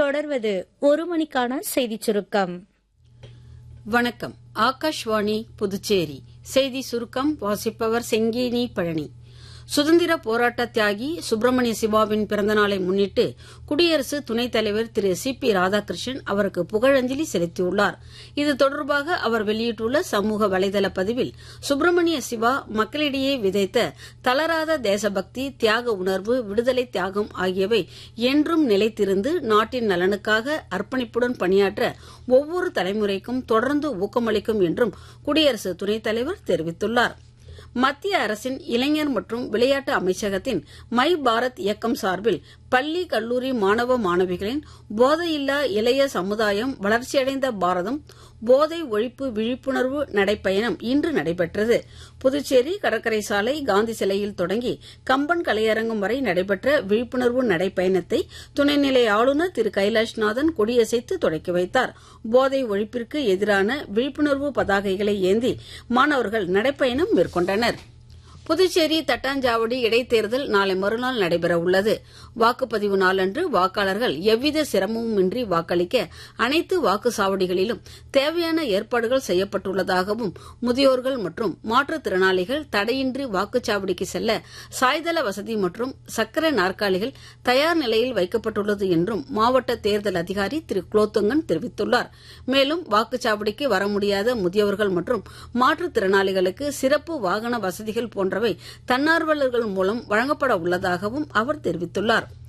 தொடர்வது ஒரு மணிக்கான செய்திச் சுருக்கம் வணக்கம் ஆகாஷ்வாணி புதுச்சேரி செய்தி சுருக்கம் வாசிப்பவர் செங்கேனி பழனி சுதந்திர போராட்ட தியாகி சுப்பிரமணிய சிவாவின் பிறந்தநாளை முன்னிட்டு குடியரசு துணைத் தலைவர் திரு சி பி ராதாகிருஷ்ணன் அவருக்கு புகழஞ்சலி செலுத்தியுள்ளார் இது தொடர்பாக அவர் வெளியிட்டுள்ள சமூக வலைதள பதிவில் சுப்பிரமணிய சிவா மக்களிடையே விதைத்த தளராத தேசபக்தி தியாக உணர்வு விடுதலை தியாகம் ஆகியவை என்றும் நிலைத்திருந்து நாட்டின் நலனுக்காக அர்ப்பணிப்புடன் பணியாற்ற ஒவ்வொரு தலைமுறைக்கும் தொடர்ந்து ஊக்கமளிக்கும் என்றும் குடியரசு துணைத் தலைவர் தெரிவித்துள்ளார் மத்திய அரசின் இளைஞர் மற்றும் விளையாட்டு அமைச்சகத்தின் மை பாரத் இயக்கம் சார்பில் பள்ளி கல்லூரி மாணவ மாணவிகளின் போதையில்லா இளைய சமுதாயம் வளர்ச்சியடைந்த பாரதம் போதை ஒழிப்பு விழிப்புணர்வு நடைப்பயணம் இன்று நடைபெற்றது புதுச்சேரி கடற்கரை சாலை காந்தி சிலையில் தொடங்கி கம்பன் கலையரங்கம் வரை நடைபெற்ற விழிப்புணர்வு நடைப்பயணத்தை துணைநிலை ஆளுநர் திரு கைலாஷ்நாதன் கொடியசைத்து தொடக்கி வைத்தார் போதை ஒழிப்பிற்கு எதிரான விழிப்புணர்வு பதாகைகளை ஏந்தி மாணவர்கள் நடைப்பயணம் மேற்கொண்டனர் புதுச்சேரி தட்டாஞ்சாவடி இடைத்தேர்தல் நாளை மறுநாள் நடைபெறவுள்ளது வாக்குப்பதிவு நாளன்று வாக்காளர்கள் எவ்வித சிரமமுமின்றி வாக்களிக்க அனைத்து வாக்குச்சாவடிகளிலும் தேவையான ஏற்பாடுகள் செய்யப்பட்டுள்ளதாகவும் முதியோர்கள் மற்றும் மாற்றுத்திறனாளிகள் தடையின்றி வாக்குச்சாவடிக்கு செல்ல சாய்தள வசதி மற்றும் சக்கர நாற்காலிகள் தயார் நிலையில் வைக்கப்பட்டுள்ளது என்றும் மாவட்ட தேர்தல் அதிகாரி திரு குலோத்துங்கன் தெரிவித்துள்ளார் மேலும் வாக்குச்சாவடிக்கு வர முடியாத முதியவர்கள் மற்றும் மாற்றுத்திறனாளிகளுக்கு சிறப்பு வாகன வசதிகள் போன்ற போன்றவை தன்னார்வலர்கள் மூலம் வழங்கப்பட உள்ளதாகவும் அவர் தெரிவித்துள்ளார்